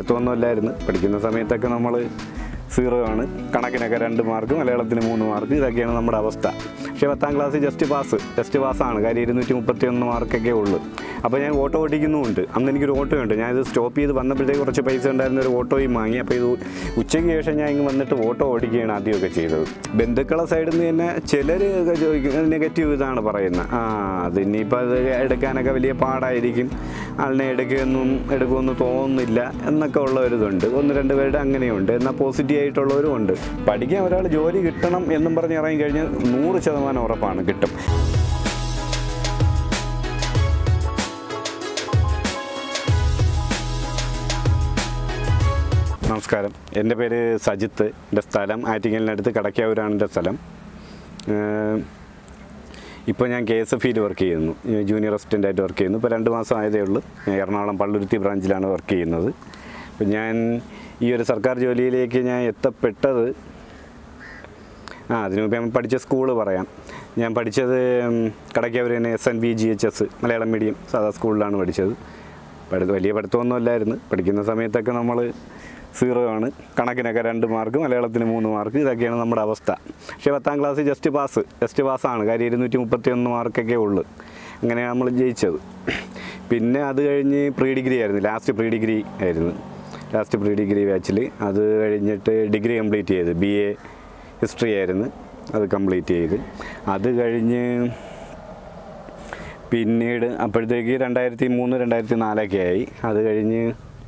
പഠിത്തമൊന്നും അല്ലായിരുന്നു പഠിക്കുന്ന സമയത്തൊക്കെ നമ്മൾ സീറോ ആണ് കണക്കിനൊക്കെ രണ്ട് മാർക്ക് മലയാളത്തിന് മൂന്ന് മാർക്ക് ഇതൊക്കെയാണ് നമ്മുടെ അവസ്ഥ പക്ഷേ പത്താം ക്ലാസ് ജസ്റ്റ് പാസ് ജസ്റ്റ് പാസ്സാണ് കാര്യം ഇരുന്നൂറ്റി മുപ്പത്തി ഒന്ന് മാർക്കൊക്കെ ഉള്ളൂ അപ്പോൾ ഞാൻ ഓട്ടോ ഓടിക്കുന്നുമുണ്ട് അന്ന് എനിക്കൊരു ഓട്ടോ ഉണ്ട് ഞാനിത് സ്റ്റോപ്പ് ചെയ്ത് വന്നപ്പോഴത്തേക്ക് കുറച്ച് പൈസ ഉണ്ടായിരുന്ന ഒരു ഓട്ടോയും വാങ്ങി അപ്പോൾ ഇത് ഉച്ചയ്ക്ക് ശേഷം ഞാൻ ഇങ്ങ് വന്നിട്ട് ഓട്ടോ ഓടിക്കുകയാണ് ആദ്യമൊക്കെ ചെയ്തത് ബന്ധുക്കളെ സൈഡിൽ നിന്ന് തന്നെ ചിലർ നെഗറ്റീവ് ഇതാണ് പറയുന്നത് ആ അത് ഇനിയിപ്പോൾ അത് എടുക്കാനൊക്കെ വലിയ പാടായിരിക്കും ആളിനെ എടുക്കുമെന്നും എടുക്കുമെന്ന് തോന്നുന്നില്ല എന്നൊക്കെ ഉള്ള ഒരു ഇതുണ്ട് ഒന്ന് രണ്ട് പേരുടെ അങ്ങനെയുണ്ട് എന്നാൽ പോസിറ്റീവ് ആയിട്ടുള്ളവരും ഉണ്ട് പഠിക്കാൻ ഒരാൾ ജോലി കിട്ടണം എന്നും പറഞ്ഞ് ഇറങ്ങി കഴിഞ്ഞാൽ നൂറ് ശതമാനം ഉറപ്പാണ് കിട്ടും നമസ്കാരം എൻ്റെ പേര് സജിത്ത് എൻ്റെ സ്ഥലം ആറ്റിങ്ങലിനടുത്ത് കടക്കാവൂരാണ് എൻ്റെ സ്ഥലം ഇപ്പോൾ ഞാൻ കെ എസ് എഫ് ഇയിൽ വർക്ക് ചെയ്യുന്നു ഞാൻ ജൂനിയർ അസിസ്റ്റൻ്റായിട്ട് വർക്ക് ചെയ്യുന്നു ഇപ്പോൾ രണ്ട് മാസം ആയതേ ഉള്ളൂ ഞാൻ എറണാകുളം പള്ളുരുത്തി ബ്രാഞ്ചിലാണ് വർക്ക് ചെയ്യുന്നത് അപ്പോൾ ഞാൻ ഈ ഒരു സർക്കാർ ജോലിയിലേക്ക് ഞാൻ എത്തപ്പെട്ടത് ആ അതിനു മുമ്പ് ഞാൻ പഠിച്ച സ്കൂള് പറയാം ഞാൻ പഠിച്ചത് കടയ്ക്കാവൂർ തന്നെ S N B G H S Malayalam medium സാധാ സ്കൂളിലാണ് പഠിച്ചത് പഠിത്തം വലിയ പഠിത്തമൊന്നും അല്ലായിരുന്നു പഠിക്കുന്ന സമയത്തൊക്കെ നമ്മൾ സീറോ ആണ് കണക്കിനൊക്കെ രണ്ട് മാർക്ക് മലയാളത്തിന് മൂന്ന് മാർക്ക് ഇതൊക്കെയാണ് നമ്മുടെ അവസ്ഥ പക്ഷേ പത്താം ക്ലാസ് ജസ്റ്റ് പാസ് ജസ്റ്റ് പാസ്സാണ് കാര്യം ഇരുന്നൂറ്റി മുപ്പത്തി ഒന്ന് മാർക്കൊക്കെ ഉള്ളൂ അങ്ങനെയാണ് നമ്മൾ ജയിച്ചത് പിന്നെ അത് കഴിഞ്ഞ് പ്രീ ഡിഗ്രി ആയിരുന്നു ലാസ്റ്റ് പ്രീ ഡിഗ്രി ആയിരുന്നു ലാസ്റ്റ് പ്രീ ഡിഗ്രി ബാച്ചിൽ അത് കഴിഞ്ഞിട്ട് ഡിഗ്രി കംപ്ലീറ്റ് ചെയ്ത് ബി എ ഹിസ്റ്ററി ആയിരുന്നു അത് കംപ്ലീറ്റ് ചെയ്ത് അത് കഴിഞ്ഞ് പിന്നീട് അപ്പോഴത്തേക്ക് രണ്ടായിരത്തി മൂന്ന് രണ്ടായിരത്തി നാലൊക്കെ ആയി അത് കഴിഞ്ഞ്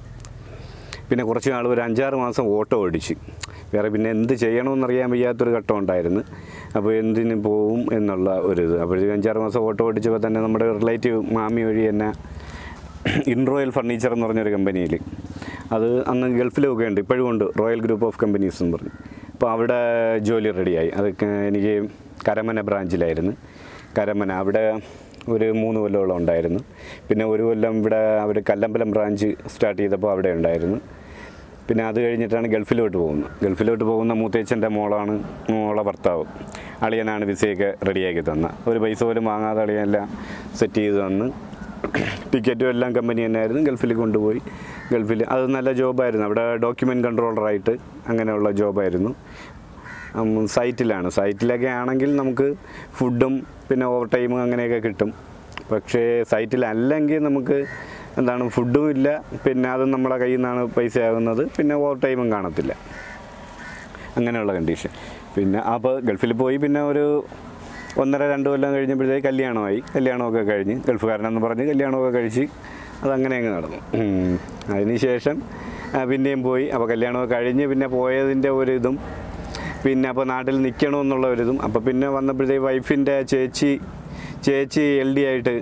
പിന്നെ കുറച്ച് നാൾ ഒരു അഞ്ചാറ് മാസം ഓട്ടോ ഓടിച്ച് വേറെ പിന്നെ എന്ത് ചെയ്യണമെന്നറിയാൻ വയ്യാത്തൊരു ഘട്ടം ഉണ്ടായിരുന്നു അപ്പോൾ എന്തിന് പോവും എന്നുള്ള ഒരു ഇത് അപ്പോഴത്തേക്ക് അഞ്ചാറ് മാസം ഓട്ടോ ഓടിച്ചപ്പോൾ തന്നെ നമ്മുടെ റിലേറ്റീവ് മാമി വഴി തന്നെ ഇൻറോയൽ ഫർണിച്ചർ എന്ന് പറഞ്ഞൊരു കമ്പനിയിൽ അത് അന്ന് ഗൾഫിലൊക്കെ ഉണ്ട് ഇപ്പോഴും ഉണ്ട് റോയൽ ഗ്രൂപ്പ് ഓഫ് കമ്പനീസ് എന്ന് പറഞ്ഞു അപ്പോൾ അവിടെ ജോലി റെഡിയായി അതൊക്കെ എനിക്ക് കരമന ബ്രാഞ്ചിലായിരുന്നു കരമന അവിടെ ഒരു മൂന്ന് കൊല്ലമോളം ഉണ്ടായിരുന്നു പിന്നെ ഒരു കൊല്ലം ഇവിടെ അവർ കല്ലമ്പലം ബ്രാഞ്ച് സ്റ്റാർട്ട് ചെയ്തപ്പോൾ അവിടെ ഉണ്ടായിരുന്നു പിന്നെ അത് കഴിഞ്ഞിട്ടാണ് ഗൾഫിലോട്ട് പോകുന്നത് ഗൾഫിലോട്ട് പോകുന്ന മൂത്തേച്ചൻ്റെ മോളാണ് മോളെ ഭർത്താവ് അളിയനാണ് വിസയൊക്കെ റെഡിയാക്കി തന്ന ഒരു പൈസ പോലും വാങ്ങാതെ അളിയനെല്ലാം സെറ്റ് ചെയ്ത് തന്ന് ടിക്കറ്റും എല്ലാം കമ്പനി തന്നെയായിരുന്നു ഗൾഫിൽ കൊണ്ടുപോയി ഗൾഫിൽ അത് നല്ല ജോബായിരുന്നു അവിടെ ഡോക്യുമെൻറ്റ് കൺട്രോളറായിട്ട് അങ്ങനെയുള്ള ജോബായിരുന്നു ഉം, സൈറ്റിലാണ് സൈറ്റിലൊക്കെ ആണെങ്കിൽ നമുക്ക് ഫുഡും പിന്നെ ഓവർ ടൈമും അങ്ങനെയൊക്കെ കിട്ടും പക്ഷേ സൈറ്റിലല്ലെങ്കിൽ നമുക്ക് എന്താണ് ഫുഡും ഇല്ല പിന്നെ അത് നമ്മളെ കയ്യിൽ നിന്നാണ് പൈസ ആകുന്നത് പിന്നെ ഓവർ ടൈമും കാണത്തില്ല അങ്ങനെയുള്ള കണ്ടീഷൻ പിന്നെ അപ്പോൾ ഗൾഫിൽ പോയി പിന്നെ ഒരു ഒന്നര രണ്ട് കൊല്ലം കഴിഞ്ഞപ്പോഴത്തേക്ക് കല്യാണമായി കല്യാണമൊക്കെ കഴിഞ്ഞ് ഗൾഫുകാരനെന്ന് പറഞ്ഞ് കല്യാണമൊക്കെ കഴിച്ച് അതങ്ങനെ അങ്ങ് നടന്നു ഉം. അതിനുശേഷം ആ, പിന്നെയും പോയി അപ്പോൾ കല്യാണമൊക്കെ കഴിഞ്ഞ് പിന്നെ പോയതിൻ്റെ ഒരു ഇതും പിന്നെ അപ്പോൾ നാട്ടിൽ നിൽക്കണമെന്നുള്ള ഒരിതും അപ്പോൾ പിന്നെ വന്നപ്പോഴത്തേക്ക് വൈഫിൻ്റെ ചേച്ചി ചേച്ചി എൽ ഡി ആയിട്ട്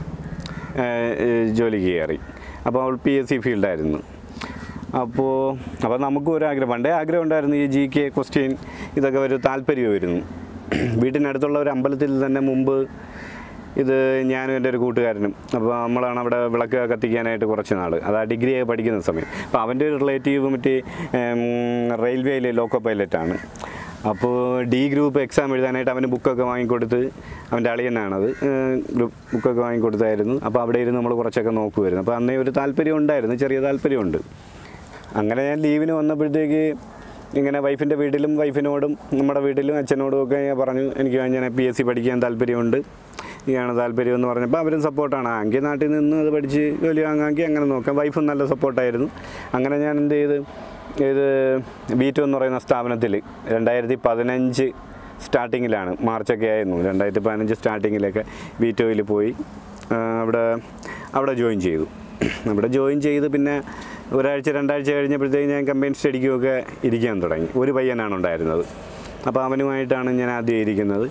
ഏഹ്, ഏഹ്, ജോലിക്ക് കയറി അപ്പോൾ അവൾ പി എസ് സി ഫീൽഡായിരുന്നു അപ്പോൾ അപ്പോൾ നമുക്കും ഒരു ആഗ്രഹം പണ്ടേ ആഗ്രഹം ഉണ്ടായിരുന്നു ഈ ജി കെ ക്വസ്റ്റ്യൻ ഇതൊക്കെ ഒരു താല്പര്യമായിരുന്നു വീട്ടിനടുത്തുള്ള ഒരു അമ്പലത്തിൽ തന്നെ മുമ്പ് ഇത് ഞാനും എൻ്റെ ഒരു കൂട്ടുകാരനും അപ്പോൾ നമ്മളാണ് അവിടെ വിളക്ക് കത്തിക്കാനായിട്ട് കുറച്ച് നാൾ അത് ആ ഡിഗ്രി പഠിക്കുന്ന സമയം അപ്പോൾ അവൻ്റെ ഒരു റിലേറ്റീവ് മറ്റേ റെയിൽവേയിൽ ലോക്കോ പൈലറ്റാണ് അപ്പോൾ ഡി ഗ്രൂപ്പ് എക്സാം എഴുതാനായിട്ട് അവന് ബുക്കൊക്കെ വാങ്ങിക്കൊടുത്ത് അവൻ്റെ അളിയനാണത് ഗ്രൂപ്പ് ബുക്കൊക്കെ വാങ്ങിക്കൊടുത്തായിരുന്നു അപ്പോൾ അവിടെ ഇരുന്ന് നമ്മൾ കുറച്ചൊക്കെ നോക്കുമായിരുന്നു അപ്പോൾ അന്നേ ഒരു താല്പര്യം ഉണ്ടായിരുന്നു ചെറിയ താല്പര്യമുണ്ട് അങ്ങനെ ഞാൻ ലീവിന് വന്നപ്പോഴത്തേക്ക് ഇങ്ങനെ വൈഫിൻ്റെ വീട്ടിലും വൈഫിനോടും നമ്മുടെ വീട്ടിലും അച്ഛനോടും ഒക്കെ ഞാൻ പറഞ്ഞു എനിക്ക് ഞാൻ പി എസ് സി പഠിക്കാൻ താല്പര്യമുണ്ട് ഇതാണ് താല്പര്യം എന്ന് പറഞ്ഞപ്പോൾ അവരും സപ്പോർട്ടാണ് എങ്കിൽ നാട്ടിൽ നിന്ന് അത് പഠിച്ച് ജോലി വാങ്ങാമെങ്കിൽ അങ്ങനെ നോക്കാം വൈഫും നല്ല സപ്പോർട്ടായിരുന്നു അങ്ങനെ ഞാൻ എന്ത് ചെയ്ത് ഇത് ബി ടു എന്ന് പറയുന്ന സ്ഥാപനത്തിൽ രണ്ടായിരത്തി പതിനഞ്ച് സ്റ്റാർട്ടിങ്ങിലാണ് മാർച്ചൊക്കെ ആയിരുന്നു രണ്ടായിരത്തി പതിനഞ്ച് സ്റ്റാർട്ടിങ്ങിലൊക്കെ ബി ടുവിൽ പോയി ആ, അവിടെ അവിടെ ജോയിൻ ചെയ്തു അവിടെ ജോയിൻ ചെയ്ത് പിന്നെ ഒരാഴ്ച രണ്ടാഴ്ച കഴിഞ്ഞപ്പോഴത്തേക്ക് ഞാൻ കമ്പൈൻ സ്റ്റഡിക്കുമൊക്കെ ഇരിക്കാൻ തുടങ്ങി ഒരു പയ്യനാണ് ഉണ്ടായിരുന്നത് അപ്പോൾ അവനുമായിട്ടാണ് ഞാൻ ആദ്യം ഇരിക്കുന്നത്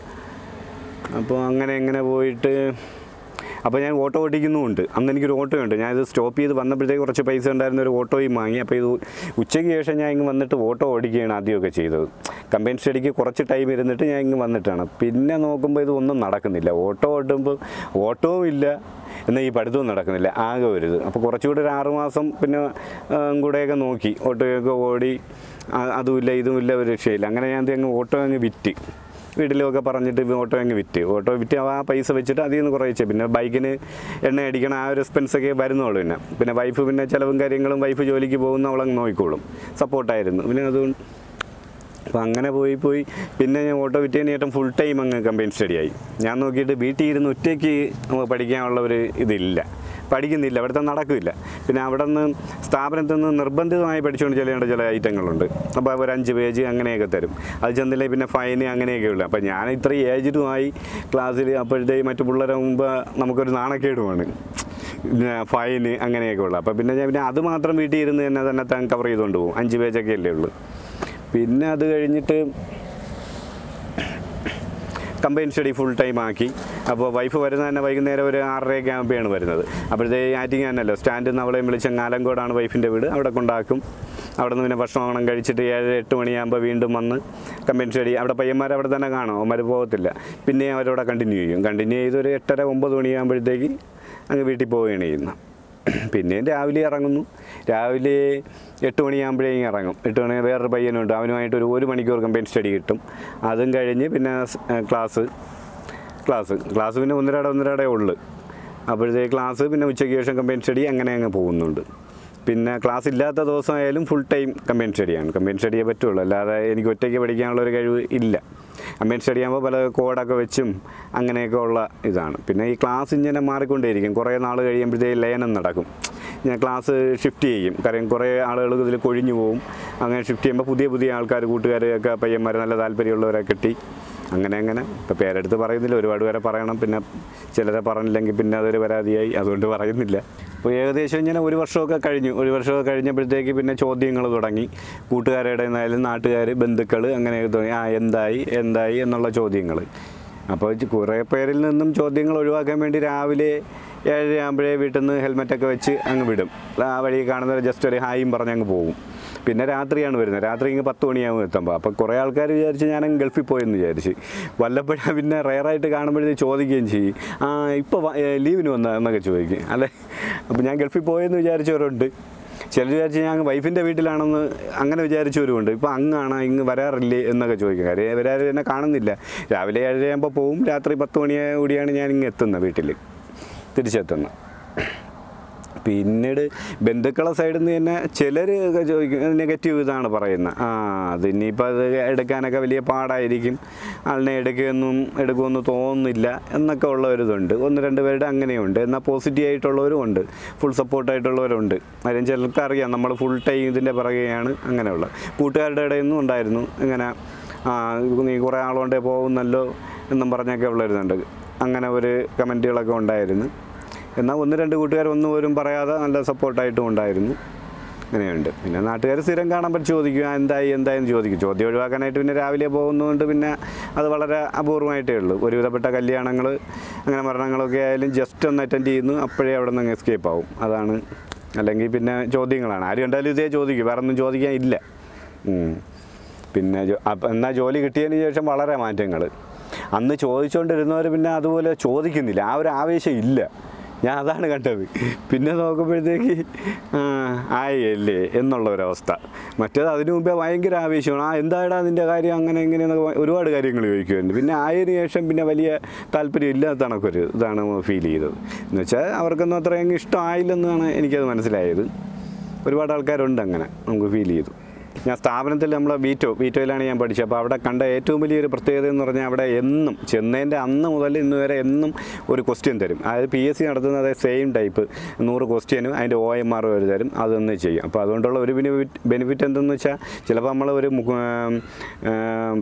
അപ്പോൾ അങ്ങനെ എങ്ങനെ പോയിട്ട് അപ്പോൾ ഞാൻ ഓട്ടോ ഓടിക്കുന്നുമുണ്ട് അന്ന് എനിക്കൊരു ഓട്ടോ ഉണ്ട് ഞാനിത് സ്റ്റോപ്പ് ചെയ്ത് വന്നപ്പോഴത്തേക്ക് കുറച്ച് പൈസ ഉണ്ടായിരുന്ന ഒരു ഓട്ടോയും വാങ്ങി അപ്പോൾ ഇത് ഉച്ചയ്ക്ക് ശേഷം ഞാൻ ഇങ്ങ് വന്നിട്ട് ഓട്ടോ ഓടിക്കുകയാണ് ആദ്യമൊക്കെ ചെയ്തത് കമ്പൈൻ സ്റ്റഡിക്ക് കുറച്ച് ടൈം ഇരുന്നിട്ട് ഞാൻ ഇങ്ങ് വന്നിട്ടാണ് പിന്നെ നോക്കുമ്പോൾ ഇത് ഒന്നും നടക്കുന്നില്ല ഓട്ടോ ഓട്ടുമ്പോൾ ഓട്ടവും ഇല്ല എന്നാൽ ഈ പഠിത്തവും നടക്കുന്നില്ല ആകെ ഒരു ഇത് അപ്പോൾ കുറച്ചുകൂടി ഒരു ആറുമാസം പിന്നെ ആ, കൂടെയൊക്കെ നോക്കി ഓട്ടോയൊക്കെ ഓടി ആ, അതുമില്ല ഇതുമില്ല ഒരു രക്ഷയില്ല അങ്ങനെ ഞാൻ ഇത് അങ്ങ് ഓട്ടോ അങ്ങ് വിറ്റ് വീട്ടിലുമൊക്കെ പറഞ്ഞിട്ട് ഇത് ഓട്ടോ അങ്ങ് വിറ്റ് ഓട്ടോ വിറ്റ് ആ പൈസ വെച്ചിട്ട് അതിൽ നിന്ന് കുറേശ്ശെ പിന്നെ ബൈക്കിന് എണ്ണ അടിക്കണം ആ ഒരു എക്സ്പെൻസൊക്കെ വരുന്നുള്ളൂ പിന്നെ പിന്നെ വൈഫ് പിന്നെ ചിലവും കാര്യങ്ങളും വൈഫ് ജോലിക്ക് പോകുന്ന അവളങ്ങ് നോക്കിക്കോളും സപ്പോർട്ടായിരുന്നു പിന്നെ അതുകൊണ്ട് അപ്പോൾ അങ്ങനെ പോയി പോയി പിന്നെ ഞാൻ ഓട്ടോ വിറ്റതിന് ശേഷം ഫുൾ ടൈം അങ്ങ് കമ്പൈൻ സ്റ്റഡി ആയി ഞാൻ നോക്കിയിട്ട് വീട്ടിൽ ഇരുന്ന് ഒറ്റയ്ക്ക് നമുക്ക് പഠിക്കാനുള്ള ഒരു ഇതില്ല പഠിക്കുന്നില്ല അവിടുത്തെ നടക്കില്ല പിന്നെ അവിടെ നിന്ന് സ്ഥാപനത്തിൽ നിന്ന് നിർബന്ധിതമായി പഠിച്ചുകൊണ്ട് ചെല്ലേണ്ട ചില ഐറ്റങ്ങളുണ്ട് അപ്പോൾ ഒരു അഞ്ച് പേജ് അങ്ങനെയൊക്കെ തരും അത് ചെന്നില്ലേ പിന്നെ ഫൈന് അങ്ങനെയൊക്കെ ഉള്ളു അപ്പോൾ ഞാൻ ഇത്ര ഏജ്ഡുമായി ക്ലാസ്സിൽ അപ്പോഴത്തേക്ക് മറ്റു പിള്ളേരെ മുമ്പ് നമുക്കൊരു നാണക്കേടുമാണ് പിന്നെ ഫൈന് അങ്ങനെയൊക്കെ ഉള്ളു അപ്പോൾ പിന്നെ ഞാൻ പിന്നെ അത് മാത്രം വീട്ടിൽ ഇരുന്ന് തന്നെ തന്നെ താൻ കവർ ചെയ്തുകൊണ്ട് പോകും അഞ്ച് പേജൊക്കെ അല്ലേ ഉള്ളൂ പിന്നെ അത് കഴിഞ്ഞിട്ട് കമ്പൈൻ സ്റ്റഡി ഫുൾ ടൈം ആക്കി അപ്പോൾ വൈഫ് വരുന്നത് തന്നെ വൈകുന്നേരം ഒരു ആറരയൊക്കെ ആകുമ്പോഴാണ് വരുന്നത് അപ്പോഴത്തേ ആറ്റിങ് തന്നെയല്ലോ സ്റ്റാൻഡിൽ നിന്ന് അവളെയും വിളിച്ച് ആലങ്കോടാണ് വൈഫിൻ്റെ വീട് അവിടെ കൊണ്ടാക്കും അവിടെ നിന്ന് പിന്നെ ഭക്ഷണം കഴിച്ചിട്ട് ഏഴ് എട്ട് മണിയാകുമ്പോൾ വീണ്ടും വന്ന് കമ്പൈൻ സ്റ്റഡി അവിടെ പയ്യന്മാർ അവിടെ തന്നെ കാണും അവന്മാർ പോകത്തില്ല പിന്നെ അവരവിടെ കണ്ടിന്യൂ ചെയ്യും കണ്ടിന്യൂ ചെയ്ത് ഒരു എട്ടര ഒമ്പത് മണിയാകുമ്പോഴത്തേക്ക് അങ്ങ് വീട്ടിൽ പോവുകയാണ് ചെയ്യുന്നത് പിന്നെയും രാവിലെ ഇറങ്ങുന്നു രാവിലെ എട്ട് മണിയാകുമ്പോഴേക്കും ഇറങ്ങും എട്ട് മണി വേറൊരു പയ്യനുണ്ട് അവനുമായിട്ട് ഒരു ഒരു മണിക്കൂർ കമ്പൈൻ സ്റ്റഡി കിട്ടും അതും കഴിഞ്ഞ് പിന്നെ സ്- ഏ, ക്ലാസ് ക്ലാസ് ക്ലാസ് പിന്നെ ഒന്നരാട ഒന്നരാടേ ഉള്ളു അപ്പോഴത്തേക്ക് ക്ലാസ് പിന്നെ ഉച്ചയ്ക്ക് ശേഷം കമ്പൈൻ സ്റ്റഡി അങ്ങനെ അങ്ങ് പോകുന്നുണ്ട് പിന്നെ ക്ലാസ് ഇല്ലാത്ത ദിവസമായാലും ഫുൾ ടൈം കമ്പൈൻ സ്റ്റഡിയാണ് കമ്പൈൻ സ്റ്റഡിയേ പറ്റുള്ളൂ അല്ലാതെ എനിക്ക് ഒറ്റയ്ക്ക് പഠിക്കാനുള്ള ഒരു കഴിവ് ഇല്ല കമ്പൈൻ സ്റ്റഡി ആകുമ്പോൾ പല കോഡൊക്കെ വെച്ചും അങ്ങനെയൊക്കെ ഉള്ള ഇതാണ് പിന്നെ ഈ ക്ലാസ് ഇങ്ങനെ മാറിക്കൊണ്ടേയിരിക്കും കുറേ നാൾ കഴിയുമ്പോഴത്തേക്ക് ലയനം നടക്കും ഞാൻ ക്ലാസ് ഷിഫ്റ്റ് ചെയ്യും കാര്യം കുറേ ആളുകൾ ഇതിൽ കൊഴിഞ്ഞു പോകും അങ്ങനെ ഷിഫ്റ്റ് ചെയ്യുമ്പോൾ പുതിയ പുതിയ ആൾക്കാർ കൂട്ടുകാരെയൊക്കെ പയ്യന്മാർ നല്ല താല്പര്യമുള്ളവരെ കിട്ടി അങ്ങനെ അങ്ങനെ ഇപ്പോൾ പേരെടുത്ത് പറയുന്നില്ല ഒരുപാട് പേരെ പറയണം പിന്നെ ചിലരെ പറഞ്ഞില്ലെങ്കിൽ പിന്നെ അതൊരു പരാതിയായി അതുകൊണ്ട് പറയുന്നില്ല അപ്പോൾ ഏകദേശം ഇങ്ങനെ ഒരു വർഷമൊക്കെ കഴിഞ്ഞു ഒരു വർഷമൊക്കെ കഴിഞ്ഞപ്പോഴത്തേക്ക് പിന്നെ ചോദ്യങ്ങൾ തുടങ്ങി കൂട്ടുകാരുടെ നിന്നായാലും നാട്ടുകാർ ബന്ധുക്കൾ അങ്ങനെയൊക്കെ തുടങ്ങി ആ എന്തായി എന്തായി എന്നുള്ള ചോദ്യങ്ങൾ അപ്പോൾ ഇത് കുറേ പേരിൽ നിന്നും ചോദ്യങ്ങൾ ഒഴിവാക്കാൻ വേണ്ടി രാവിലെ ഏഴര ആകുമ്പോഴേ വീട്ടിൽ നിന്ന് ഹെൽമെറ്റൊക്കെ വെച്ച് അങ്ങ് വിടും ആ വഴി കാണുന്നവർ ജസ്റ്റ് ഒരു ഹായും പറഞ്ഞ് അങ്ങ് പോകും പിന്നെ രാത്രിയാണ് വരുന്നത് രാത്രി ഇങ്ങ് പത്ത് മണിയാകും എത്തുമ്പോൾ അപ്പോൾ കുറേ ആൾക്കാർ വിചാരിച്ച് ഞാൻ അങ്ങ് ഗൾഫിൽ പോയെന്ന് വിചാരിച്ച് വല്ലപ്പോഴും പിന്നെ റയറായിട്ട് കാണുമ്പോഴത്തേക്ക് ചോദിക്കുകയും ചെയ്യും ആ ഇപ്പോൾ ലീവിന് വന്ന എന്നൊക്കെ ചോദിക്കും അല്ലേ അപ്പോൾ ഞാൻ ഗൾഫിൽ പോയെന്ന് വിചാരിച്ചവരുണ്ട് ചിലർ വിചാരിച്ച് ഞാൻ വൈഫിൻ്റെ വീട്ടിലാണെന്ന് അങ്ങനെ വിചാരിച്ചവരുമുണ്ട് ഇപ്പോൾ അങ്ങാണ് ഇങ്ങ് വരാറില്ലേ എന്നൊക്കെ ചോദിക്കും കാര്യം ഇവരാരും എന്നെ കാണുന്നില്ല രാവിലെ ഏഴരയാകുമ്പോൾ പോവും രാത്രി പത്ത് മണിയായ കൂടിയാണ് ഞാൻ ഇങ്ങ് എത്തുന്നത് വീട്ടിൽ തിരിച്ചെത്തുന്നത് പിന്നീട് ബന്ധുക്കളെ സൈഡിൽ നിന്ന് തന്നെ ചിലർ ചോദിക്കും നെഗറ്റീവ് ഇതാണ് പറയുന്നത് ആ അത് ഇനിയിപ്പോൾ അത് എടുക്കാനൊക്കെ വലിയ പാടായിരിക്കും ആളിനെ എടുക്കുമെന്നും എടുക്കുമെന്ന് തോന്നുന്നില്ല എന്നൊക്കെ ഉള്ള ഒരു ഇതുണ്ട് ഒന്ന് രണ്ട് പേരുടെ അങ്ങനെയുണ്ട് എന്നാൽ പോസിറ്റീവ് ആയിട്ടുള്ളവരും ഉണ്ട് ഫുൾ സപ്പോർട്ടായിട്ടുള്ളവരുണ്ട് കാര്യം ചിലർക്ക് അറിയാം നമ്മൾ ഫുൾ ടൈം ഇതിൻ്റെ പിറകെയാണ് അങ്ങനെയുള്ള കൂട്ടുകാരുടെ ഇടയിൽ നിന്നും ഉണ്ടായിരുന്നു ഇങ്ങനെ ആ നീ കുറേ ആളുകൊണ്ടേ പോകുന്നല്ലോ എന്നും പറഞ്ഞൊക്കെ ഉള്ളവരുന്നുണ്ട് അങ്ങനെ ഒരു കമൻറ്റുകളൊക്കെ ഉണ്ടായിരുന്നു എന്നാൽ ഒന്ന് രണ്ട് കൂട്ടുകാർ ഒന്നും പോലും പറയാതെ നല്ല സപ്പോർട്ടായിട്ടും ഉണ്ടായിരുന്നു അങ്ങനെയുണ്ട് പിന്നെ നാട്ടുകാർ സ്ഥിരം കാണുമ്പോൾ ചോദിക്കും "ആ, എന്തായി എന്തായി എന്ന് ചോദിക്കും ചോദ്യം ഒഴിവാക്കാനായിട്ട് പിന്നെ രാവിലെ പോകുന്നതുകൊണ്ട് പിന്നെ അത് വളരെ അപൂർവമായിട്ടേ ഉള്ളൂ ഒരുവിധപ്പെട്ട കല്യാണങ്ങൾ അങ്ങനെ മരണങ്ങളൊക്കെ ആയാലും ജസ്റ്റ് ഒന്ന് അറ്റൻഡ് ചെയ്യുന്നു അപ്പോഴേ അവിടെ നിന്ന് എസ്കേപ്പ് ആവും അതാണ് അല്ലെങ്കിൽ പിന്നെ ചോദ്യങ്ങളാണ് ആരും കണ്ടാലും ഇതേ ചോദിക്കും വേറെ ഒന്നും ചോദിക്കാൻ ഇല്ല ഉം. പിന്നെ ജോ- അപ്പം എന്നാൽ ജോലി കിട്ടിയതിന് ശേഷം വളരെ മാറ്റങ്ങൾ അന്ന് ചോദിച്ചുകൊണ്ടിരുന്നവർ പിന്നെ അതുപോലെ ചോദിക്കുന്നില്ല ആ ഒരു ആവേശം ഇല്ല ഞാൻ അതാണ് കണ്ടത് പിന്നെ നോക്കുമ്പോഴത്തേക്ക് ആ, ആയി അല്ലേ എന്നുള്ള ഒരവസ്ഥ മറ്റേത് അതിനു മുമ്പേ ഭയങ്കര ആവേശമാണ് ആ എന്താടാ നിൻ്റെ കാര്യം അങ്ങനെ ഇങ്ങനെ എന്നൊക്കെ ഒരുപാട് കാര്യങ്ങൾ ചോദിക്കുമായിരുന്നു പിന്നെ ആയതിനു ശേഷം പിന്നെ വലിയ താല്പര്യം ഇല്ലാത്ത കണക്കൊരു ഇതാണ് ഫീൽ ചെയ്തത് എന്ന് വെച്ചാൽ അവർക്കൊന്നും അത്രയും ഇഷ്ടമായില്ലെന്നാണ് എനിക്കത് മനസ്സിലായത് ഒരുപാട് ആൾക്കാരുണ്ട് അങ്ങനെ നമുക്ക് ഫീൽ ചെയ്തു ഞാൻ സ്ഥാപനത്തിൽ നമ്മളെ വീറ്റോ വീറ്റോയിലാണ് ഞാൻ പഠിച്ചത് അപ്പോൾ അവിടെ കണ്ട ഏറ്റവും വലിയൊരു പ്രത്യേകത എന്ന് പറഞ്ഞാൽ അവിടെ എന്നും ചെന്നതിൻ്റെ അന്ന് മുതൽ ഇന്ന് വരെ എന്നും ഒരു ക്വസ്റ്റ്യൻ തരും അതായത് പി എസ് സി നടത്തുന്നത് സെയിം ടൈപ്പ് നൂറ് ക്വസ്റ്റ്യനും അതിൻ്റെ ഒ എം ആർ ഒരു തരും അതൊന്ന് ചെയ്യും അപ്പോൾ അതുകൊണ്ടുള്ള ഒരു ബെനിഫിറ്റ് ബെനിഫിറ്റ് എന്തെന്ന് വെച്ചാൽ ചിലപ്പോൾ നമ്മൾ ഒരു മു- ആം, ആം,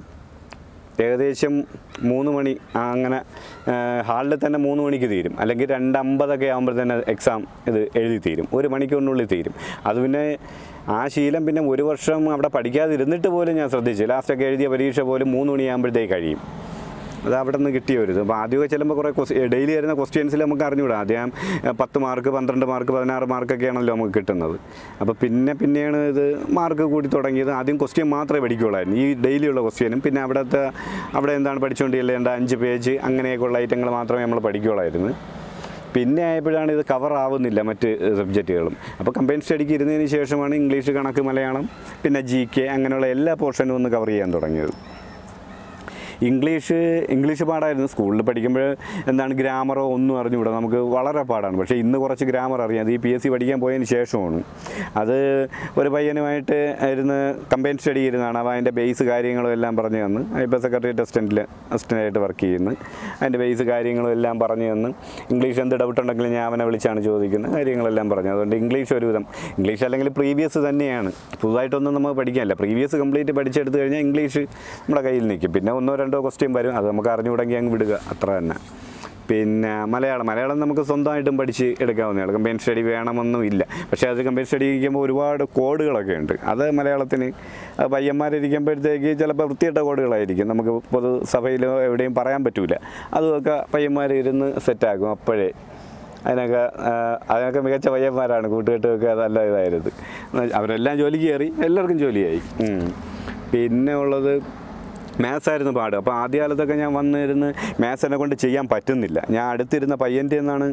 ഏകദേശം മൂന്ന് മണി ആ, അങ്ങനെ ഹാളിൽ തന്നെ മൂന്ന് മണിക്ക് തീരും അല്ലെങ്കിൽ രണ്ടമ്പതൊക്കെ ആകുമ്പോൾ തന്നെ എക്സാം ഇത് എഴുതി തീരും ഒരു മണിക്കൂറിനുള്ളിൽ തീരും അത് പിന്നെ ആ ശീലം പിന്നെ ഒരു വർഷം അവിടെ പഠിക്കാതിരുന്നിട്ട് പോലും ഞാൻ ശ്രദ്ധിച്ചു ലാസ്റ്റൊക്കെ എഴുതിയ പരീക്ഷ പോലും മൂന്ന് മണിയാകുമ്പോഴത്തേക്ക് കഴിയും അത് അവിടെ നിന്ന് കിട്ടിയ ഒരു ഇത് അപ്പോൾ ആദ്യമൊക്കെ ചെല്ലുമ്പോൾ കുറേ ഡെയിലി വരുന്ന ക്വസ്റ്റ്യൻസിൽ നമുക്ക് അറിഞ്ഞുകൂടാ ആദ്യം ഏഹ്, പത്ത് മാർക്ക് പന്ത്രണ്ട് മാർക്ക് പതിനാറ് മാർക്കൊക്കെയാണല്ലോ നമുക്ക് കിട്ടുന്നത് അപ്പോൾ പിന്നെ പിന്നെയാണ് ഇത് മാർക്ക് കൂടി തുടങ്ങിയത് ആദ്യം ക്വസ്റ്റ്യൻ മാത്രമേ പഠിക്കുകയുള്ളായിരുന്നു ഈ ഡെയിലിയുള്ള ക്വസ്റ്റ്യനും പിന്നെ അവിടുത്തെ അവിടെ എന്താണ് പഠിച്ചുകൊണ്ട് ചെല്ലേണ്ട അഞ്ച് പേജ് അങ്ങനെയൊക്കെയുള്ള ഐറ്റങ്ങൾ മാത്രമേ നമ്മൾ പഠിക്കുകയുള്ളായിരുന്നു പിന്നെ ആയപ്പോഴാണ് ഇത് കവർ ആവുന്നില്ല മറ്റ് സബ്ജക്റ്റുകളും അപ്പോൾ കമ്പൈൻ സ്റ്റഡിക്ക് ഇരുന്നതിന് ശേഷമാണ് ഇംഗ്ലീഷ് കണക്ക് മലയാളം പിന്നെ ജി കെ അങ്ങനെയുള്ള എല്ലാ പോർഷനും ഒന്ന് കവർ ചെയ്യാൻ തുടങ്ങിയത് ഇംഗ്ലീഷ് ഇംഗ്ലീഷ് പാടായിരുന്നു സ്കൂളിൽ പഠിക്കുമ്പോൾ എന്താണ് ഗ്രാമറോ ഒന്നും അറിഞ്ഞുകൂടാ നമുക്ക് വളരെ പാടാണ് പക്ഷേ ഇന്ന് കുറച്ച് ഗ്രാമർ അറിയാം അത് ഈ പി എസ് സി പഠിക്കാൻ പോയതിന് ശേഷമാണ് അത് ഒരു പയ്യനുമായിട്ട് ഇരുന്ന് കമ്പൈൻ സ്റ്റഡി ഇരുന്നാണ് അപ്പോൾ അതിൻ്റെ ബേസ് കാര്യങ്ങളും എല്ലാം പറഞ്ഞു തന്ന് ഇപ്പോൾ സെക്രട്ടറി അസിസ്റ്റൻറ്റിൽ അസിസ്റ്റൻ്റായിട്ട് വർക്ക് ചെയ്യുന്നു അതിൻ്റെ ബേസ് കാര്യങ്ങളും എല്ലാം പറഞ്ഞു തന്ന് ഇംഗ്ലീഷ് എന്ത് ഡൗട്ട് ഉണ്ടെങ്കിലും ഞാൻ അവനെ വിളിച്ചാണ് ചോദിക്കുന്നത് കാര്യങ്ങളെല്ലാം പറഞ്ഞു അതുകൊണ്ട് ഇംഗ്ലീഷ് ഒരുവിധം ഇംഗ്ലീഷ് അല്ലെങ്കിൽ പ്രീവിയസ് തന്നെയാണ് പുതുതായിട്ടൊന്നും നമുക്ക് പഠിക്കാനില്ല പ്രീവിയസ് കംപ്ലീറ്റ് പഠിച്ചെടുത്ത് കഴിഞ്ഞാൽ ഇംഗ്ലീഷ് നമ്മുടെ കയ്യിൽ നിൽക്കും പിന്നെ ഒന്നോ രണ്ടോ ക്വസ്റ്റ്യൻ വരും അത് നമുക്ക് അറിഞ്ഞുകൂടെങ്കിൽ അങ്ങ് വിടുക അത്ര തന്നെ പിന്നെ മലയാളം മലയാളം നമുക്ക് സ്വന്തമായിട്ടും പഠിച്ച് എടുക്കാവുന്നതാണ് കമ്പൈൻ സ്റ്റഡി വേണമെന്നും ഇല്ല പക്ഷേ അത് കമ്പൈൻ സ്റ്റഡി ഇരിക്കുമ്പോൾ ഒരുപാട് കോഡുകളൊക്കെ ഉണ്ട് അത് മലയാളത്തിന് ആ പയ്യന്മാരിരിക്കുമ്പോഴത്തേക്ക് ചിലപ്പോൾ വൃത്തിയിട്ട കോഡുകളായിരിക്കും നമുക്ക് പൊതുസഭയിലോ എവിടെയും പറയാൻ പറ്റൂല അതുമൊക്കെ പയ്യന്മാർ ഇരുന്ന് സെറ്റാക്കും അപ്പോഴേ അതിനൊക്കെ ആ, അതിനൊക്കെ മികച്ച പയ്യന്മാരാണ് കൂട്ടുകെട്ടൊക്കെ നല്ല ഇതായിരുന്നു അവരെല്ലാം ജോലിക്ക് കയറി എല്ലാവർക്കും ജോലിയായി ഉം. പിന്നെ ഉള്ളത് മാത്സ് ആയിരുന്നു പാട് അപ്പോൾ ആദ്യകാലത്തൊക്കെ ഞാൻ വന്നിരുന്ന് മാത്സ് എന്നെ കൊണ്ട് ചെയ്യാൻ പറ്റുന്നില്ല ഞാൻ അടുത്തിരുന്ന പയ്യൻ്റെ നിന്നാണ്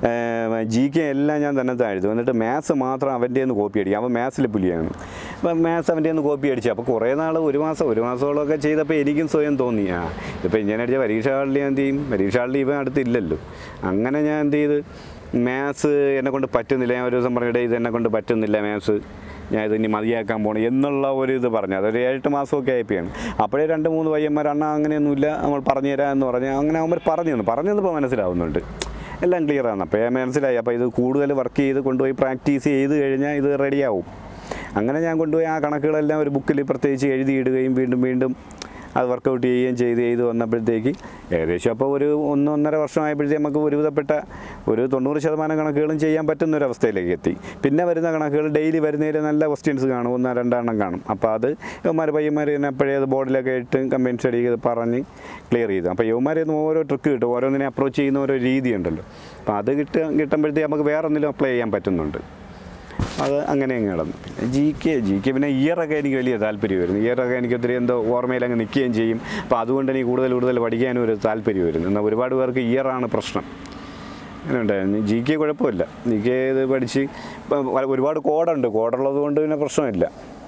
ജി കെ എല്ലാം ഞാൻ തന്നെ താഴ്ത്തു എന്നിട്ട് മാത്സ് മാത്രം അവൻ്റെ നിന്ന് കോപ്പി അടിക്കും അവൻ മാത്സിൽ പുലിയാണ് അപ്പം മാത്സ് അവൻ്റെ നിന്ന് കോപ്പി അടിച്ചു അപ്പോൾ കുറേ നാൾ ഒരു മാസം ഒരു മാസത്തോളമൊക്കെ ചെയ്തപ്പോൾ എനിക്കും സ്വയം തോന്നി ആ ഇപ്പോൾ ഇങ്ങനെ അടിച്ച പരീക്ഷ ഹാളിൽ ഞാൻ എന്ത് ചെയ്യും പരീക്ഷ ഹാളിൽ ഇവൻ അടുത്തില്ലല്ലോ അങ്ങനെ ഞാൻ എന്ത് ചെയ്ത് മാത്സ് എന്നെ കൊണ്ട് പറ്റുന്നില്ല ഞാൻ ഒരു ദിവസം പറഞ്ഞിട്ട് ഇത് എന്നെ കൊണ്ട് പറ്റുന്നില്ല മാത്സ് ഞാൻ ഇത് ഇനി മതിയാക്കാൻ പോകണം എന്നുള്ള ഒരു ഇത് പറഞ്ഞു അതൊരു ഏഴെട്ട് മാസമൊക്കെ ആയപ്പോഴാണ് അപ്പോഴേ രണ്ട് മൂന്ന് പയ്യന്മാർ അണ്ണ അങ്ങനെയൊന്നുമില്ല നമ്മൾ പറഞ്ഞു തരാം എന്ന് പറഞ്ഞ് അങ്ങനെ അവന്മാർ പറഞ്ഞു തന്നു പറഞ്ഞു തന്നപ്പോൾ മനസ്സിലാവുന്നുണ്ട് എല്ലാം ക്ലിയർ ആണ് അപ്പോൾ ഞാൻ മനസ്സിലായി അപ്പോൾ ഇത് കൂടുതൽ വർക്ക് ചെയ്ത് കൊണ്ടുപോയി പ്രാക്ടീസ് ചെയ്ത് കഴിഞ്ഞാൽ ഇത് റെഡിയാവും അങ്ങനെ ഞാൻ കൊണ്ടുപോയി ആ കണക്കുകളെല്ലാം ഒരു ബുക്കിൽ പ്രത്യേകിച്ച് എഴുതിയിടുകയും വീണ്ടും വീണ്ടും അത് വർക്കൗട്ട് ചെയ്യുകയും ചെയ്ത് ചെയ്ത് വന്നപ്പോഴത്തേക്ക് ഏകദേശം അപ്പോൾ ഒരു ഒന്ന് ഒന്നര വർഷമായപ്പോഴത്തേക്ക് നമുക്ക് ഒരുവിധപ്പെട്ട ഒരു തൊണ്ണൂറ് ശതമാനം കണക്കുകളും ചെയ്യാൻ പറ്റുന്ന ഒരു അവസ്ഥയിലേക്ക് എത്തി പിന്നെ വരുന്ന കണക്കുകൾ ഡെയിലി വരുന്നതിൽ നല്ല ക്വസ്റ്റ്യൻസ് കാണും ഒന്നോ രണ്ടെണ്ണം കാണും അപ്പോൾ അത് യുവമാർ പയ്യന്മാർ തന്നെ അപ്പോഴേ അത് ബോർഡിലൊക്കെ ഇട്ട് കമ്പൈൻ സ്റ്റഡി ചെയ്ത് പറഞ്ഞ് ക്ലിയർ ചെയ്തു അപ്പോൾ യുവമാരിൽ നിന്ന് ഓരോ ട്രിക്ക് കിട്ടും ഓരോന്നിനെ അപ്രോച്ച് ചെയ്യുന്ന ഓരോ രീതി ഉണ്ടല്ലോ അപ്പോൾ അത് കിട്ടുക കിട്ടുമ്പോഴത്തേക്ക് നമുക്ക് വേറെ എന്തെങ്കിലും അപ്ലൈ ചെയ്യാൻ പറ്റുന്നുണ്ട് അത് അങ്ങനെ അങ്ങ് കിടന്നു ജി കെ ജി കെ പിന്നെ ഇയറൊക്കെ എനിക്ക് വലിയ താല്പര്യമായിരുന്നു ഇയറൊക്കെ എനിക്ക് ഒത്തിരി എന്തോ ഓർമ്മയിൽ അങ്ങ് നിൽക്കുകയും ചെയ്യും അപ്പോൾ അതുകൊണ്ട് എനിക്ക് കൂടുതൽ കൂടുതൽ പഠിക്കാനും ഒരു താല്പര്യമായിരുന്നു എന്നാൽ ഒരുപാട് പേർക്ക് ഇയറാണ് പ്രശ്നം അങ്ങനെ ഉണ്ടായിരുന്നു ജി കെ കുഴപ്പമില്ല ജി കെ ഇത് പഠിച്ച് ഇപ്പം ഒരുപാട് കോഡുണ്ട് കോഡുള്ളത് കൊണ്ട് പിന്നെ പ്രശ്നമില്ല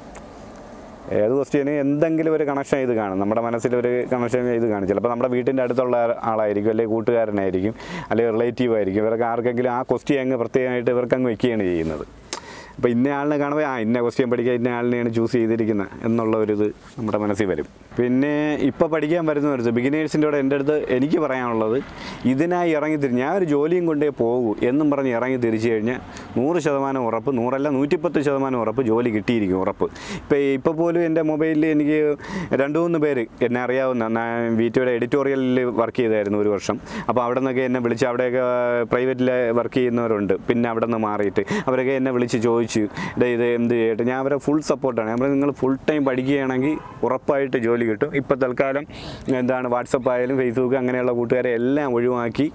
ഏത് ക്വസ്റ്റ്യന് എന്തെങ്കിലും ഒരു കണക്ഷൻ ഇത് കാണും നമ്മുടെ മനസ്സിൽ ഒരു കണക്ഷൻ ഇത് കാണും ചിലപ്പോൾ നമ്മുടെ വീട്ടിൻ്റെ അടുത്തുള്ള ആളായിരിക്കും അല്ലെങ്കിൽ കൂട്ടുകാരനായിരിക്കും അല്ലെങ്കിൽ റിലേറ്റീവ് ആയിരിക്കും ഇവർക്ക് ആർക്കെങ്കിലും ആ ക്വസ്റ്റ്യൻ അങ്ങ് പ്രത്യേകമായിട്ട് ഇവർക്ക് അങ്ങ് വെക്കുകയാണ് ചെയ്യുന്നത് അപ്പോൾ ഇന്ന ആളിനെ കാണുമ്പോൾ ആ ഇന്ന ക്വസ്റ്റ്യൻ പഠിക്കാൻ ഇന്ന ആളിനെയാണ് ചൂസ് ചെയ്തിരിക്കുന്നത് എന്നുള്ള ഒരു ഇത് നമ്മുടെ മനസ്സിൽ വരും പിന്നെ ഇപ്പോൾ പഠിക്കാൻ വരുന്നവരുത് ബിഗിനേഴ്സിൻ്റെ കൂടെ എൻ്റെ അടുത്ത് എനിക്ക് പറയാനുള്ളത് ഇതിനായി ഇറങ്ങി തിരി ഞാൻ ഒരു ജോലിയും കൊണ്ടേ പോകൂ എന്നും പറഞ്ഞ് ഇറങ്ങി തിരിച്ചു കഴിഞ്ഞാൽ നൂറ് ശതമാനം ഉറപ്പ് നൂറല്ല നൂറ്റിപ്പത്ത് ശതമാനം ഉറപ്പ് ജോലി കിട്ടിയിരിക്കും ഉറപ്പ് ഇപ്പോൾ ഇപ്പോൾ പോലും എൻ്റെ മൊബൈലിൽ എനിക്ക് രണ്ട് മൂന്ന് പേര് എന്നെ അറിയാവുന്ന ഞാൻ വീറ്റോയുടെ എഡിറ്റോറിയലിൽ വർക്ക് ചെയ്തായിരുന്നു ഒരു വർഷം അപ്പോൾ അവിടെ നിന്നൊക്കെ എന്നെ വിളിച്ച് അവിടെയൊക്കെ പ്രൈവറ്റിൽ വർക്ക് ചെയ്യുന്നവരുണ്ട് പിന്നെ അവിടെ നിന്ന് മാറിയിട്ട് അവരൊക്കെ എന്നെ വിളിച്ച് ചോദിച്ചു "ഡേ, ഇത് എന്ത് ചെയ്യട്ടെ ഞാൻ അവരെ ഫുൾ സപ്പോർട്ടാണ് ഞാൻ പറഞ്ഞു നിങ്ങൾ ഫുൾ ടൈം പഠിക്കുകയാണെങ്കിൽ ഉറപ്പായിട്ട് ജോലി കിട്ടും ഇപ്പോൾ തൽക്കാലം എന്താണ് വാട്സപ്പ് ആയാലും ഫേസ്ബുക്ക് അങ്ങനെയുള്ള കൂട്ടുകാരെ എല്ലാം ഒഴിവാക്കി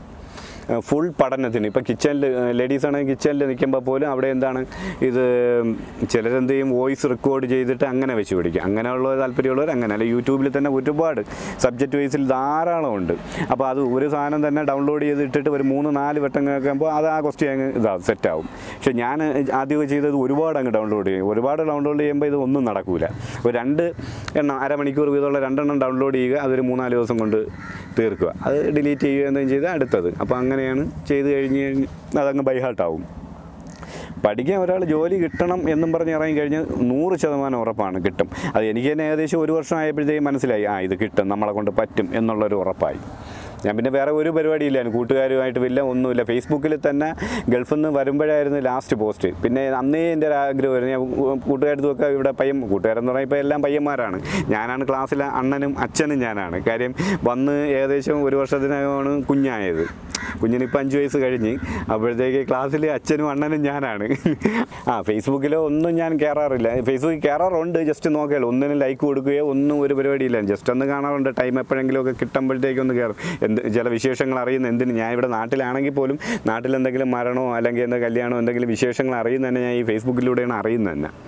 ഫുൾ പഠനത്തിന് ഇപ്പോൾ കിച്ചണിൽ ലേഡീസ് ആണെങ്കിൽ കിച്ചണിൽ നിൽക്കുമ്പോൾ പോലും അവിടെ എന്താണ് ഇത് ചിലരെന്ത് ചെയ്യും വോയിസ് റെക്കോർഡ് ചെയ്തിട്ട് അങ്ങനെ വെച്ച് പിടിക്കും അങ്ങനെയുള്ള താല്പര്യമുള്ളവർ അങ്ങനെ അല്ല യൂട്യൂബിൽ തന്നെ ഒരുപാട് സബ്ജക്റ്റ് വൈസിൽ ധാരാളം ഉണ്ട് അപ്പോൾ അത് ഒരു സാധനം തന്നെ ഡൗൺലോഡ് ചെയ്ത് ഇട്ടിട്ട് ഒരു മൂന്ന് നാല് വട്ടം കേൾക്കുമ്പോൾ അത് ആ ക്വസ്റ്റ്യൻ അങ്ങ് ഇതാവും സെറ്റാവും പക്ഷേ ഞാൻ ആദ്യമൊക്കെ ചെയ്തത് ഒരുപാട് അങ്ങ് ഡൗൺലോഡ് ചെയ്യും ഒരുപാട് ഡൗൺലോഡ് ചെയ്യുമ്പോൾ ഇത് ഒന്നും നടക്കൂല ഒരു രണ്ട് എണ്ണം അരമണിക്കൂർ വീതമുള്ള രണ്ടെണ്ണം ഡൗൺലോഡ് ചെയ്യുക അതൊരു മൂന്നാല് ദിവസം കൊണ്ട് തീർക്കുക അത് ഡിലീറ്റ് ചെയ്യുക എന്തെങ്കിലും ചെയ്ത് അടുത്തത് അപ്പോൾ അങ്ങനെയാണ് ചെയ്ത് കഴിഞ്ഞ് കഴിഞ്ഞ് അതങ്ങ് ബൈഹാർട്ടാവും പഠിക്കാൻ ഒരാൾ ജോലി കിട്ടണം എന്നും പറഞ്ഞ് ഇറങ്ങി കഴിഞ്ഞാൽ നൂറ് ശതമാനം ഉറപ്പാണ് കിട്ടും അത് എനിക്ക് തന്നെ ഏകദേശം ഒരു വർഷം ആയപ്പോഴത്തേക്കും മനസ്സിലായി ആ ഇത് കിട്ടും നമ്മളെ കൊണ്ട് പറ്റും എന്നുള്ളൊരു ഉറപ്പായി ഞാൻ പിന്നെ വേറെ ഒരു പരിപാടിയില്ലായിരുന്നു കൂട്ടുകാരുമായിട്ട് വലിയ ഒന്നുമില്ല ഫേസ്ബുക്കിൽ തന്നെ ഗൾഫിൽ നിന്ന് വരുമ്പോഴായിരുന്നു ലാസ്റ്റ് പോസ്റ്റ് പിന്നെ അന്നേ എൻ്റെ ഒരു ആഗ്രഹമായിരുന്നു ഞാൻ കൂട്ടുകാരത്തുമൊക്കെ ഇവിടെ പയ്യൻ കൂട്ടുകാരെന്ന് പറഞ്ഞാൽ ഇപ്പോൾ എല്ലാം പയ്യന്മാരാണ് ഞാനാണ് ക്ലാസ്സിലെ അണ്ണനും അച്ഛനും ഞാനാണ് കാര്യം വന്ന് ഏകദേശം ഒരു വർഷത്തിനകമാണ് കുഞ്ഞായത് കുഞ്ഞിന് ഇപ്പം അഞ്ച് വയസ്സ് കഴിഞ്ഞ് അപ്പോഴത്തേക്ക് ക്ലാസ്സിൽ അച്ഛനും അണ്ണനും ഞാനാണ് ആ ഫേസ്ബുക്കിലോ ഒന്നും ഞാൻ കയറാറില്ല ഫേസ്ബുക്കിൽ കയറാറുണ്ട് ജസ്റ്റ് നോക്കിയാലോ ഒന്നിനും ലൈക്ക് കൊടുക്കുകയോ ഒന്നും ഒരു പരിപാടിയില്ല ജസ്റ്റ് ഒന്ന് കാണാറുണ്ട് ടൈം എപ്പോഴെങ്കിലും ഒക്കെ കിട്ടുമ്പോഴത്തേക്ക് ഒന്ന് കയറും എന്ത് ചില വിശേഷങ്ങൾ അറിയുന്ന എന്തിന് ഞാൻ ഇവിടെ നാട്ടിലാണെങ്കിൽ പോലും നാട്ടിൽ എന്തെങ്കിലും മരണമോ അല്ലെങ്കിൽ എന്താ കല്യാണമോ എന്തെങ്കിലും വിശേഷങ്ങൾ അറിയുന്ന തന്നെ ഞാൻ ഈ ഫേസ്ബുക്കിലൂടെയാണ് അറിയുന്നത് തന്നെ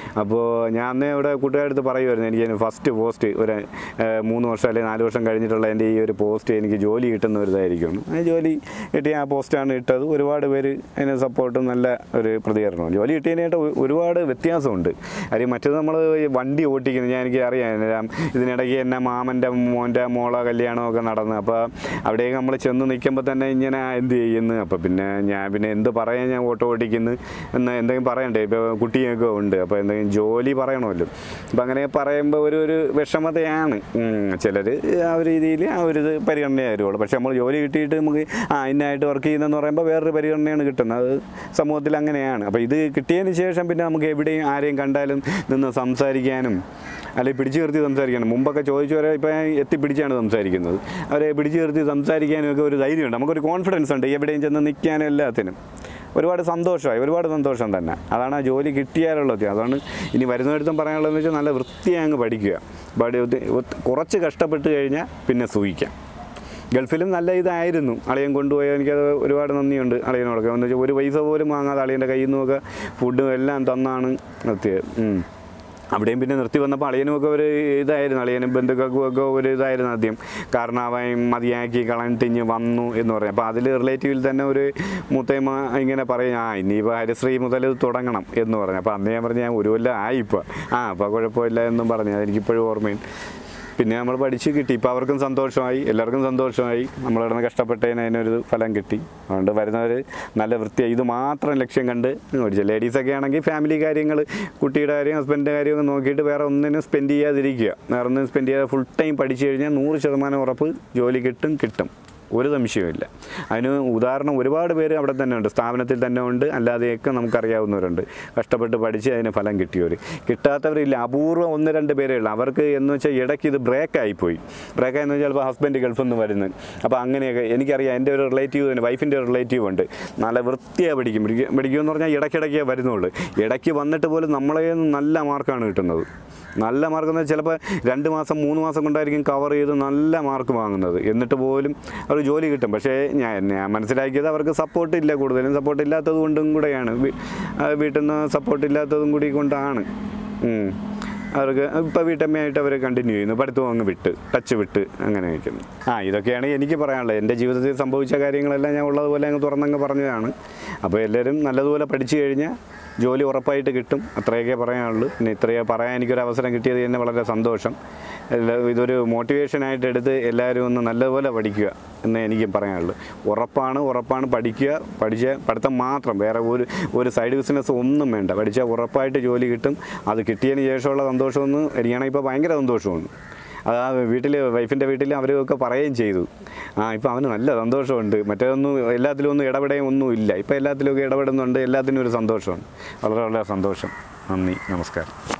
അപ്പോൾ ഞാൻ അന്നേ ഇവിടെ കൂട്ടുകാരടുത്ത് പറയുമായിരുന്നു എനിക്ക് ഫസ്റ്റ് പോസ്റ്റ് ഒരു ഏഹ്, മൂന്ന് വർഷം അല്ലെങ്കിൽ നാല് വർഷം കഴിഞ്ഞിട്ടുള്ള എൻ്റെ ഈ ഒരു പോസ്റ്റ് എനിക്ക് ജോലി കിട്ടുന്ന ഒരു ഇതായിരിക്കും ആ ജോലി കിട്ടിയ ആ പോസ്റ്റാണ് ഇട്ടത് ഒരുപാട് പേര് അതിന് സപ്പോർട്ടും നല്ല ഒരു പ്രതികരണമാണ് ജോലി കിട്ടിയതിനായിട്ട് ഒ- ഒരുപാട് വ്യത്യാസമുണ്ട് കാര്യം മറ്റത് നമ്മൾ വണ്ടി ഓട്ടിക്കുന്നത് ഞാൻ എനിക്ക് അറിയാം ഞാൻ ഇതിനിടയ്ക്ക് എന്നെ മാമൻ്റെ മോൻ്റെ മോളെ കല്യാണമൊക്കെ നടന്നു അപ്പോൾ അവിടെയൊക്കെ നമ്മൾ ചെന്ന് നിൽക്കുമ്പോൾ തന്നെ ഇങ്ങനെ എന്ത് ചെയ്യുന്നു അപ്പോൾ പിന്നെ ഞാൻ പിന്നെ എന്ത് പറയാൻ ഞാൻ ഓട്ടോ ഓടിക്കുന്നു എന്ന് എന്തെങ്കിലും പറയണ്ടേ ഇപ്പോൾ കുട്ടിയൊക്കെ ഉണ്ട് അപ്പോൾ എന്തെങ്കിലും ജോലി പറയണമല്ലോ അപ്പം അങ്ങനെ പറയുമ്പോൾ ഒരു ഒരു വിഷമതയാണ് ചിലർ ആ ഒരു രീതിയിൽ ആ ഒരു ഇത് പരിഗണന തരുള്ളൂ പക്ഷെ നമ്മൾ ജോലി കിട്ടിയിട്ട് നമുക്ക് ആ ഇന്നായിട്ട് വർക്ക് ചെയ്യുന്നതെന്ന് പറയുമ്പോൾ വേറൊരു പരിഗണനയാണ് കിട്ടുന്നത് അത് സമൂഹത്തിൽ അങ്ങനെയാണ് അപ്പോൾ ഇത് കിട്ടിയതിന് ശേഷം പിന്നെ നമുക്ക് എവിടെയും ആരെയും കണ്ടാലും നിന്ന് സംസാരിക്കാനും അല്ലെങ്കിൽ പിടിച്ചു നിർത്തി സംസാരിക്കാനും മുമ്പൊക്കെ ചോദിച്ചവരെ ഇപ്പം എത്തിപ്പിടിച്ചാണ് സംസാരിക്കുന്നത് അവരെ പിടിച്ചു നിർത്തി സംസാരിക്കാനും ഒക്കെ ഒരു ധൈര്യമുണ്ട് നമുക്കൊരു കോൺഫിഡൻസ് ഉണ്ട് എവിടെയും ചെന്ന് നിൽക്കാനും എല്ലാത്തിനും ഒരുപാട് സന്തോഷമായി ഒരുപാട് സന്തോഷം തന്നെ അതാണ് ആ ജോലി കിട്ടിയാലുള്ളത് അതാണ് ഇനി വരുന്നിടത്തും പറയാനുള്ളതെന്ന് വെച്ചാൽ നല്ല വൃത്തിയായി അങ്ങ് പഠിക്കുക പഠി- ഒത്ത് കുറച്ച് കഷ്ടപ്പെട്ട് കഴിഞ്ഞാൽ പിന്നെ സൂഹിക്കാം ഗൾഫിലും നല്ല ഇതായിരുന്നു അളിയൻ കൊണ്ടുപോയി എനിക്കത് ഒരുപാട് നന്ദിയുണ്ട് അളിയനോടൊക്കെ എന്ന് വെച്ചാൽ ഒരു പൈസ പോലും വാങ്ങാതെ അളിയൻ്റെ കയ്യിൽ നിന്നൊക്കെ ഫുഡും എല്ലാം തന്നാണ് നിർത്തിയത് ഉം. അവിടെയും പിന്നെ നിർത്തി വന്നപ്പോൾ അളിയനുമൊക്കെ ഒരു ഇതായിരുന്നു അളിയനും ബന്ധുക്കൾക്കും ഒക്കെ ഒരു ഇതായിരുന്നു ആദ്യം കാരണം അവൻ മതിയാക്കി കളഞ്ഞിട്ടിഞ്ഞ് വന്നു എന്ന് പറയും അപ്പോൾ അതിൽ റിലേറ്റീവിൽ തന്നെ ഒരു മുത്തയ്മ ഇങ്ങനെ പറയും ആ ഇനിയിപ്പോൾ ഹരിശ്രീ മുതൽ ഇത് തുടങ്ങണം എന്ന് പറഞ്ഞു അപ്പോൾ അന്ന് ഞാൻ പറഞ്ഞു ഞാൻ ഒരു കൊല്ലം ആയി ഇപ്പോൾ ആ അപ്പോൾ കുഴപ്പമില്ല എന്നും പറഞ്ഞു അതെനിക്കിപ്പോഴും ഓർമ്മയും പിന്നെ നമ്മൾ പഠിച്ച് കിട്ടി ഇപ്പോൾ അവർക്കും സന്തോഷമായി എല്ലാവർക്കും സന്തോഷമായി നമ്മൾ കിടന്ന് കഷ്ടപ്പെട്ടതിന് അതിനൊരു ഫലം കിട്ടി അതുകൊണ്ട് വരുന്നവർ നല്ല വൃത്തിയായി ഇത് മാത്രം ലക്ഷ്യം കണ്ട് പഠിച്ചു ലേഡീസൊക്കെ ആണെങ്കിൽ ഫാമിലി കാര്യങ്ങൾ കുട്ടിയുടെ കാര്യം ഹസ്ബൻഡിൻ്റെ കാര്യമൊക്കെ നോക്കിയിട്ട് വേറെ ഒന്നിനും സ്പെൻഡ് ചെയ്യാതിരിക്കുക വേറെ ഒന്നിനും സ്പെൻഡ് ചെയ്യാതെ ഫുൾ ടൈം പഠിച്ചു കഴിഞ്ഞാൽ നൂറ് ശതമാനം ഉറപ്പ് ജോലി കിട്ടും കിട്ടും ഒരു സംശയവുമില്ല അതിന് ഉദാഹരണം ഒരുപാട് പേര് അവിടെ തന്നെ ഉണ്ട് സ്ഥാപനത്തിൽ തന്നെ ഉണ്ട് അല്ലാതെയൊക്കെ നമുക്കറിയാവുന്നവരുണ്ട് കഷ്ടപ്പെട്ട് പഠിച്ച് അതിന് ഫലം കിട്ടിയവർ കിട്ടാത്തവരില്ല അപൂർവം ഒന്ന് രണ്ട് പേരേ ഉള്ളൂ അവർക്ക് എന്ന് വെച്ചാൽ ഇടയ്ക്ക് ഇത് ബ്രേക്ക് ആയിപ്പോയി ബ്രേക്ക് ആയെന്ന് വെച്ചാൽ ചിലപ്പോൾ ഹസ്ബൻഡ് ഗൾഫിൽ നിന്ന് വരുന്നത് അപ്പോൾ അങ്ങനെയൊക്കെ എനിക്കറിയാം എൻ്റെ ഒരു റിലേറ്റീവ് തന്നെ വൈഫിൻ്റെ ഒരു റിലേറ്റീവ് ഉണ്ട് നല്ല വൃത്തിയായി പഠിക്കും പഠിക്കും പഠിക്കുമെന്ന് പറഞ്ഞാൽ ഇടയ്ക്കിടയ്ക്കേ വരുന്നുള്ളൂ ഇടയ്ക്ക് വന്നിട്ട് പോലും നമ്മളെ നല്ല മാർക്കാണ് കിട്ടുന്നത് നല്ല മാർക്ക് എന്ന് വെച്ചാൽ ചിലപ്പോൾ രണ്ട് മാസം മൂന്ന് മാസം കൊണ്ടായിരിക്കും കവർ ചെയ്ത് നല്ല മാർക്ക് വാങ്ങുന്നത് എന്നിട്ട് പോലും അവർ ജോലി കിട്ടും പക്ഷേ ഞാൻ ഞാൻ മനസ്സിലാക്കിയത് അവർക്ക് സപ്പോർട്ട് ഇല്ല കൂടുതലും സപ്പോർട്ട് ഇല്ലാത്തത് കൊണ്ടും കൂടെയാണ് വീ- ആ വീട്ടിൽ നിന്ന് സപ്പോർട്ട് ഇല്ലാത്തതും കൂടി കൊണ്ടാണ് ഉം. അവർക്ക് ഇപ്പോൾ വീട്ടമ്മയായിട്ട് അവർ കണ്ടിന്യൂ ചെയ്യുന്നു പഠിത്തം അങ്ങ് വിട്ട് ടച്ച് വിട്ട് അങ്ങനെ നിൽക്കുന്നു ആ ഇതൊക്കെയാണ് എനിക്ക് പറയാനുള്ളത് എൻ്റെ ജീവിതത്തിൽ സംഭവിച്ച കാര്യങ്ങളെല്ലാം ഞാൻ ഉള്ളതുപോലെ അങ്ങ് തുറന്നങ്ങ് പറഞ്ഞതാണ് അപ്പോൾ എല്ലാവരും നല്ലതുപോലെ പഠിച്ചു കഴിഞ്ഞാൽ ജോലി ഉറപ്പായിട്ട് കിട്ടും അത്രയൊക്കെ പറയാനുള്ളൂ പിന്നെ ഇത്രയോ പറയാൻ എനിക്കൊരു അവസരം കിട്ടിയത് തന്നെ വളരെ സന്തോഷം എല്ലാ- ഇതൊരു മോട്ടിവേഷനായിട്ട് എടുത്ത് എല്ലാവരും ഒന്ന് നല്ലതുപോലെ പഠിക്കുക എന്ന് എനിക്ക് പറയാനുള്ളൂ ഉറപ്പാണ് ഉറപ്പാണ് പഠിക്കുക പഠിച്ച പഠിത്തം മാത്രം വേറെ ഒരു ഒരു സൈഡ് ബിസിനസ് ഒന്നും വേണ്ട പഠിച്ചാൽ ഉറപ്പായിട്ട് ജോലി കിട്ടും അത് കിട്ടിയതിന് ശേഷമുള്ള സന്തോഷമൊന്നും എനിക്കാണെങ്കിൽ ഇപ്പോൾ ഭയങ്കര സന്തോഷമാണ് അത് ആ വീട്ടിൽ വൈഫിൻ്റെ വീട്ടിൽ അവരൊക്കെ പറയുകയും ചെയ്തു ആ ഇപ്പം അവന് നല്ല സന്തോഷമുണ്ട് മറ്റേതൊന്നും എല്ലാത്തിലും ഒന്നും ഇടപെടുകയും ഒന്നും ഇല്ല ഇപ്പം എല്ലാത്തിലുമൊക്കെ ഇടപെടുന്നുണ്ട് എല്ലാത്തിനും ഒരു സന്തോഷമാണ് വളരെ വളരെ സന്തോഷം നന്ദി നമസ്കാരം